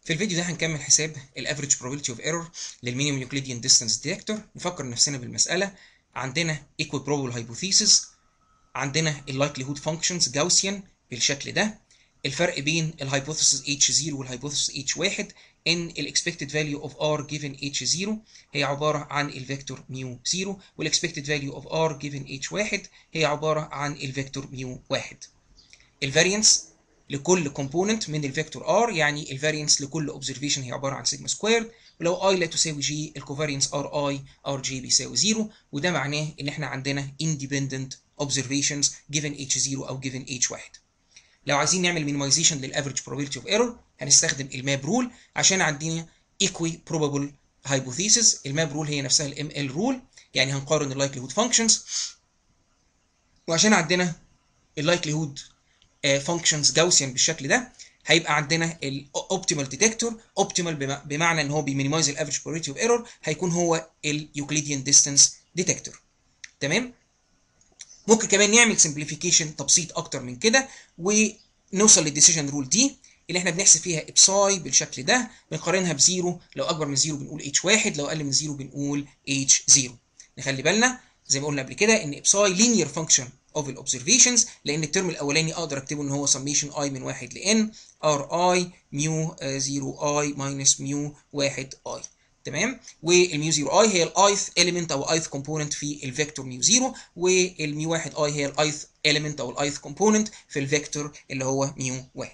في الفيديو ده هنكمل حساب الافريج probability اوف ايرور للمينيمم يوكليديان ديستانس ديتكتور نفكر نفسنا بالمساله عندنا equal probable hypothesis عندنا اللايكليهود فانكشنز جاوسيان بالشكل ده الفرق بين الهايبوثيسيس H0 والهايبوثيسيس H1 ان الاكسبكتد فاليو اوف R given H0 هي عباره عن الفيكتور ميو 0 والاكسبكتد فاليو اوف R given H1 هي عباره عن الفيكتور ميو 1 الفاريانس لكل كومبوننت من الفيكتور ار يعني الفاريانس لكل اوبزرفيشن هي عباره عن سيجما سكوير ولو اي لا تساوي جي الكوفاريانس ار اي ار جي بيساوي زيرو وده معناه ان احنا عندنا independent observations given h0 او given h1 لو عايزين نعمل minimization للافريج probability of error هنستخدم الماب رول عشان عندنا equi probable hypothesis الماب رول هي نفسها الام ال رول يعني هنقارن اللايكليهود فانكشنز وعشان عندنا اللايكليهود فانكشنز جاوسيان بالشكل ده هيبقى عندنا الاوبتيمال ديتكتور اوبتيمال بمعنى ان هو بيمينيمايز الافريج probability اوف ايرور هيكون هو اليوكليديان ديستانس ديتكتور تمام ممكن كمان نعمل سمبليفيكيشن تبسيط اكتر من كده ونوصل للديسيجن رول دي اللي احنا بنحسب فيها ابساي بالشكل ده بنقارنها بزيرو لو اكبر من زيرو بنقول اتش واحد لو اقل من زيرو بنقول اتش زيرو نخلي بالنا زي ما قلنا قبل كده ان ابساي لينير فانكشن اوف الاوبزرفيشنز لان الترم الاولاني اقدر اكتبه ان هو سميشن اي من 1 ل n ار اي ميو 0 اي ماينس ميو 1 اي تمام والميو 0 اي هي الايث اليمنت او ايث كومبوننت في الفيكتور ميو 0 والميو 1 اي هي الايث اليمنت او الايث كومبوننت في الفيكتور اللي هو ميو 1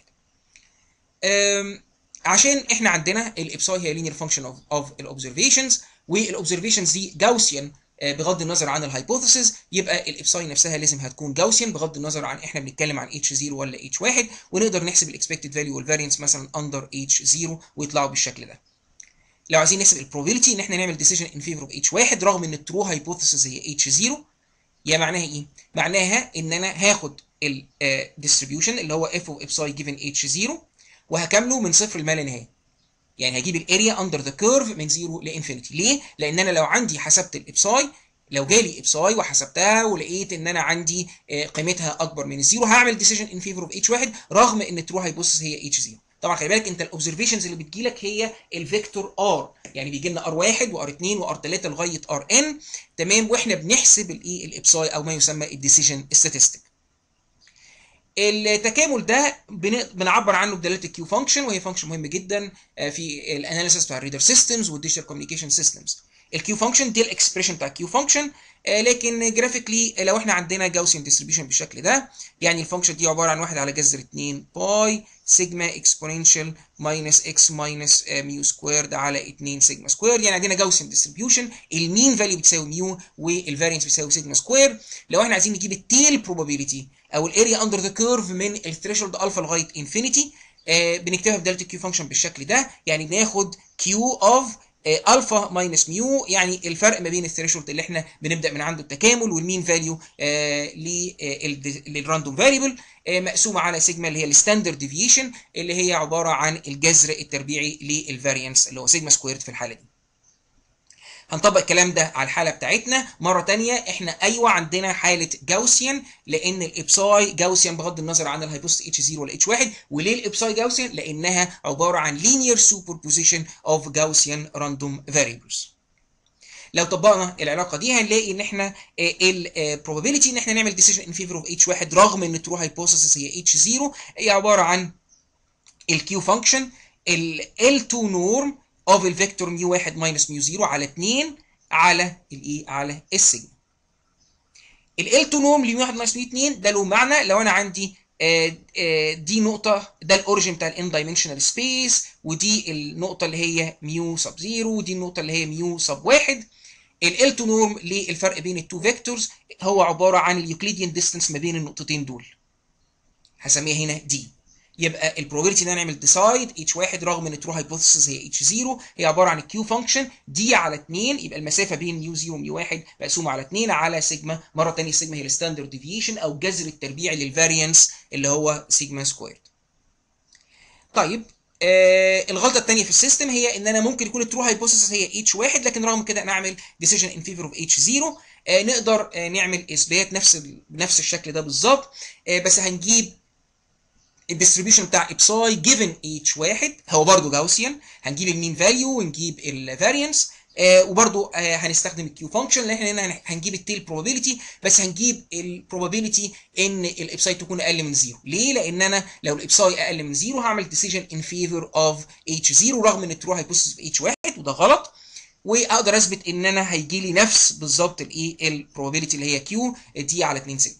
عشان احنا عندنا الابساي هي لينير فانكشن اوف اوف الاوبزرفيشنز والاوبزرفيشنز دي جاوسيان بغض النظر عن الهايبوثيسز يبقى الابساي نفسها لازم هتكون جاوسيان بغض النظر عن احنا بنتكلم عن اتش 0 ولا اتش 1 ونقدر نحسب الاكسبكتد فاليو والفارينس مثلا اندر اتش 0 ويطلعوا بالشكل ده لو عايزين نحسب البروبابيلتي ان احنا نعمل ديسيجن ان فيفور اوف اتش 1 رغم ان الترو هايبوثيسز هي اتش 0 يا معناها ايه؟ معناها ان انا هاخد الديستريبيوشن اللي هو اف اوف ابساي جيفن اتش 0 وهكمله من صفر لما لا نهايه يعني هجيب الاريا اندر ذا كيرف من 0 لانفينيتي ليه؟ لان انا لو عندي حسبت الابساي لو جالي ابساي وحسبتها ولقيت ان انا عندي قيمتها اكبر من الزيرو هعمل ديسيجن ان فيفور اوف اتش 1 رغم ان الترو هيبص هي اتش 0 طبعا خلي بالك انت الاوبزرفيشنز اللي بتجيلك هي الفيكتور ار يعني بيجي لنا ار 1 وار 2 وار 3 لغايه ار ان تمام واحنا بنحسب الايه الابساي او ما يسمى الديسيجن ستاتستيك التكامل ده بنعبر عنه بدلاله الكيو فانكشن وهي فانكشن مهم جدا في الاناليسيس بتاع الريدر سيستمز والديجيتال كوميونيكيشن سيستمز الكيو فانكشن دي الاكسبريشن بتاع الكيو فانكشن لكن جرافيكلي لو احنا عندنا جاوسيان ديستريبيوشن بالشكل ده يعني الفانكشن دي عباره عن 1 على جذر 2 باي سيجما اكسبوننشال ماينس اكس ماينس ميو سكويرد على 2 سيجما سكوير يعني عندنا جاوسيان ديستريبيوشن المين فاليو بتساوي ميو والفارينس بيساوي سيجما سكوير لو احنا عايزين نجيب التيل بروبابيلتي او الاريا اندر ذا كيرف من الثريشولد الفا لغايه انفينيتي آه بنكتبها بدلاله الكيو فانكشن بالشكل ده يعني بناخد كيو اوف الفا ماينس ميو يعني الفرق ما بين الثريشولد اللي احنا بنبدا من عنده التكامل والمين فاليو آه للراندوم فاريبل آه مقسومه على سيجما اللي هي الستاندرد ديفيشن اللي هي عباره عن الجذر التربيعي للفاريانس اللي هو سيجما سكويرد في الحاله دي هنطبق الكلام ده على الحاله بتاعتنا مره تانية احنا ايوه عندنا حاله جاوسيان لان الابساي جاوسيان بغض النظر عن الهايبوست اتش 0 ولا اتش 1 وليه الابساي جاوسيان لانها عباره عن linear superposition of Gaussian random variables لو طبقنا العلاقه دي هنلاقي ان احنا البروبابيلتي ان احنا نعمل ديسيجن ان فيفور اوف اتش 1 رغم ان الترو هايبوثيسيس هي اتش 0 هي عباره عن الكيو فانكشن ال L2 نورم اوف الفيكتور ميو 1 ماينس ميو 0 على 2 على الايه على السيجما ال L2 نورم لميو 1 ماينس ميو 2 ده له معنى لو انا عندي آآ آآ دي نقطة ده الاوريجن بتاع الان دايمنشنال سبيس ودي النقطة اللي هي ميو سب 0 ودي النقطة اللي هي ميو سب 1 ال L2 نورم للفرق بين التو فيكتورز هو عبارة عن اليوكليديان ديستانس ما بين النقطتين دول هسميها هنا دي يبقى البروبابيلتي ان انا اعمل ديسايد اتش 1 رغم ان الترو هايبوثيسيس هي اتش 0 هي عباره عن الكيو فانكشن دي على 2 يبقى المسافه بين ميو 0 وميو 1 مقسومه على 2 على سيجما مره ثانيه السيجما هي الستاندرد ديفيشن او جذر التربيعي للفاريانس اللي هو سيجما سكويرد. طيب آه الغلطه الثانيه في السيستم هي ان انا ممكن يكون الترو هايبوثيسيس هي اتش 1 لكن رغم كده انا اعمل ديسيجن ان فيفور اوف اتش 0 آه نقدر آه نعمل اثبات نفس بنفس الشكل ده بالظبط آه بس هنجيب الديستريبيوشن بتاع ابساي جيفن اتش واحد هو برضه جاوسيان هنجيب المين فاليو ونجيب الفاريانس آه وبرضو آه هنستخدم الكيو فانكشن اللي احنا هنا هنجيب التيل بروبابيلتي بس هنجيب البروبابيلتي ان الابساي تكون اقل من زيرو ليه لان انا لو الابساي اقل من زيرو هعمل ديسيجن ان فيفور اوف اتش زيرو رغم ان الترو هيبص في اتش واحد وده غلط واقدر اثبت ان انا هيجي لي نفس بالظبط الايه البروبابيلتي اللي هي كيو دي على 2 سيجما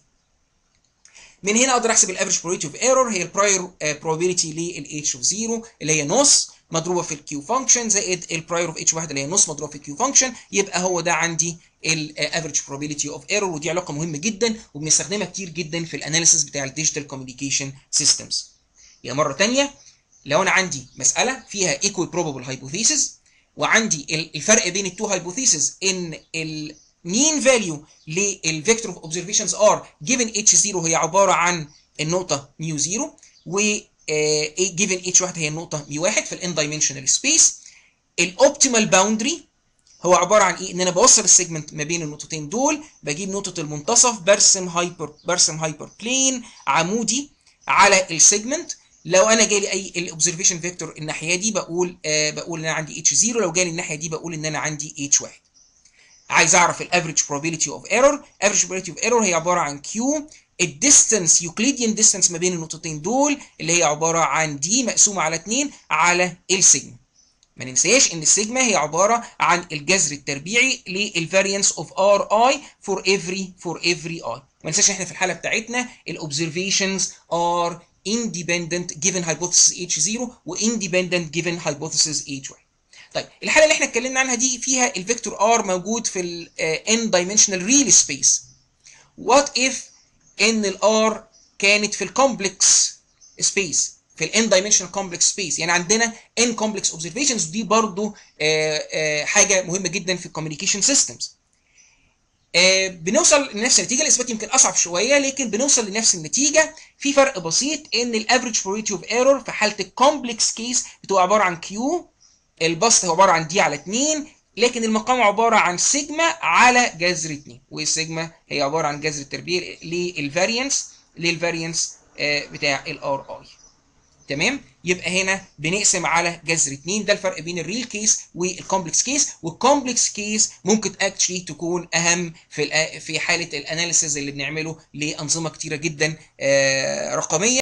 من هنا اقدر احسب الافريج probability اوف ايرور هي البراير probability للاتش اوف 0 اللي هي نص مضروبه في الكيو فانكشن زائد البراير اوف اتش 1 اللي هي نص مضروبه في الكيو فانكشن يبقى هو ده عندي الافريج probability اوف ايرور ودي علاقه مهمه جدا وبنستخدمها كتير جدا في الاناليسيس بتاع الديجيتال كوميونيكيشن سيستمز يبقى مره ثانيه لو انا عندي مساله فيها equal probable hypothesis وعندي الفرق بين التو hypotheses ان ال mean value للفيكتور اوف اوبزرفيشنز ار جيفن اتش 0 هي عباره عن النقطه ميو 0 و جيفن اتش 1 هي النقطه ميو 1 في الان دايمنشنال سبيس الاوبتيمال باوندري هو عباره عن ايه ان انا بوصل السيجمنت ما بين النقطتين دول بجيب نقطه المنتصف برسم هايبر برسم هايبر بلين عمودي على السيجمنت لو انا جالي اي الاوبزرفيشن فيكتور الناحيه دي بقول آه بقول ان انا عندي اتش 0 لو جالي الناحيه دي بقول ان انا عندي اتش 1 عايز اعرف الافريج probability اوف ايرور افريج probability اوف ايرور هي عباره عن كيو الديستنس يوكليديان ديستنس ما بين النقطتين دول اللي هي عباره عن دي مقسومه على 2 على السيجما ما ننساش ان السيجما هي عباره عن الجذر التربيعي للفاريانس اوف ار اي فور افري فور افري اي ما ننساش احنا في الحاله بتاعتنا الاوبزرفيشنز ار independent given hypothesis h0 و independent given hypothesis h1 طيب الحاله اللي احنا اتكلمنا عنها دي فيها الفيكتور ار موجود في ال n dimensional real space what if ان الار كانت في الكومبلكس سبيس في الان دايمنشنال كومبلكس سبيس يعني عندنا ان كومبلكس اوبزرفيشنز دي برضو آآ آآ حاجه مهمه جدا في الكوميونيكيشن سيستمز بنوصل لنفس النتيجه الاثبات يمكن اصعب شويه لكن بنوصل لنفس النتيجه في فرق بسيط ان الافريج probability اوف ايرور في حاله الكومبلكس كيس بتبقى عباره عن كيو البسط هو عباره عن دي على 2 لكن المقام عباره عن سيجما على جذر 2 والسيجما هي عباره عن جذر التربيع للفاريانس للفاريانس بتاع الار اي تمام يبقى هنا بنقسم على جذر 2 ده الفرق بين الريل كيس والكومبلكس كيس والكومبلكس كيس ممكن اكشلي تكون اهم في في حاله الاناليسيز اللي بنعمله لانظمه كتيره جدا رقميه